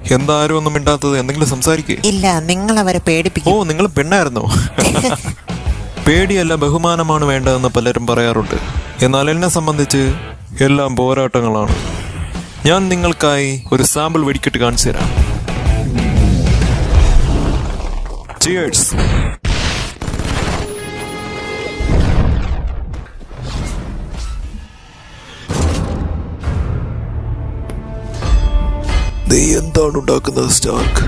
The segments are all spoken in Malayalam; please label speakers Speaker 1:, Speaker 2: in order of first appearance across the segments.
Speaker 1: എന്താരും ഒന്നും മിണ്ടാത്തത് എന്തെങ്കിലും സംസാരിക്കേ
Speaker 2: ഇല്ല നിങ്ങൾ അവരെ
Speaker 1: ഓ
Speaker 2: പേടിപ്പിക്കും
Speaker 1: നിങ്ങൾ പെണ്ണായിരുന്നോ പേടിയല്ല ബഹുമാനമാണ് വേണ്ടതെന്ന് പലരും പറയാറുണ്ട് എന്നാൽ എന്നെ സംബന്ധിച്ച് എല്ലാം പോരാട്ടങ്ങളാണ് ഞാൻ നിങ്ങൾക്കായി ഒരു സാമ്പിൾ വെടിക്കെട്ട് കാണിച്ചു തരാം Cheers. നീ എന്താണ് ഉണ്ടാക്കുന്നത് സ്റ്റാർക്ക്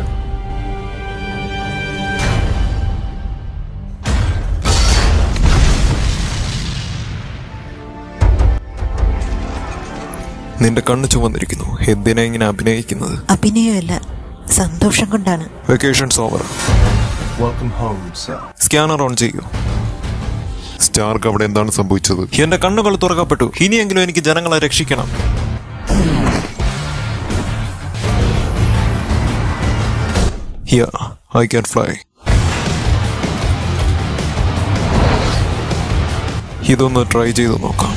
Speaker 1: നിന്റെ കണ്ണ് ചുവന്നിരിക്കുന്നു എന്തിനാ ഇങ്ങനെ അഭിനയിക്കുന്നത്
Speaker 2: അഭിനയമല്ല സന്തോഷം കൊണ്ടാണ്
Speaker 1: vacations over
Speaker 3: Welcome home, sir.
Speaker 1: Scanner on ചെയ്യൂ സ്റ്റാർക്ക് അവിടെ എന്താണ് സംഭവിച്ചത് എന്റെ കണ്ണുകൾ തുറക്കപ്പെട്ടു ഇനിയെങ്കിലും എനിക്ക് ജനങ്ങളെ രക്ഷിക്കണം Yeah, I can fly. ഇതൊന്ന് ട്രൈ ചെയ്ത് നോക്കാം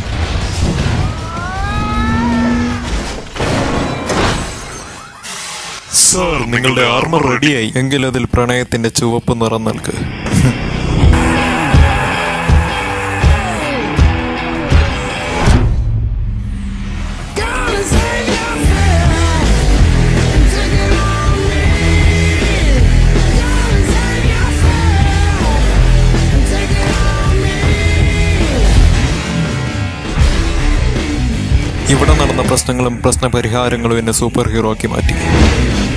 Speaker 1: സർ നിങ്ങളുടെ ആർമർ റെഡിയായി എങ്കിൽ അതിൽ പ്രണയത്തിന്റെ ചുവപ്പ് നിറം നൽകുക
Speaker 4: Gonna save yourself. Take it on me. Gonna save yourself. Take it on me.
Speaker 1: ഇവിടെ നടന്ന പ്രശ്നങ്ങളും പ്രശ്ന പരിഹാരങ്ങളും എന്നെ സൂപ്പർ ഹീറോ ആക്കി മാറ്റി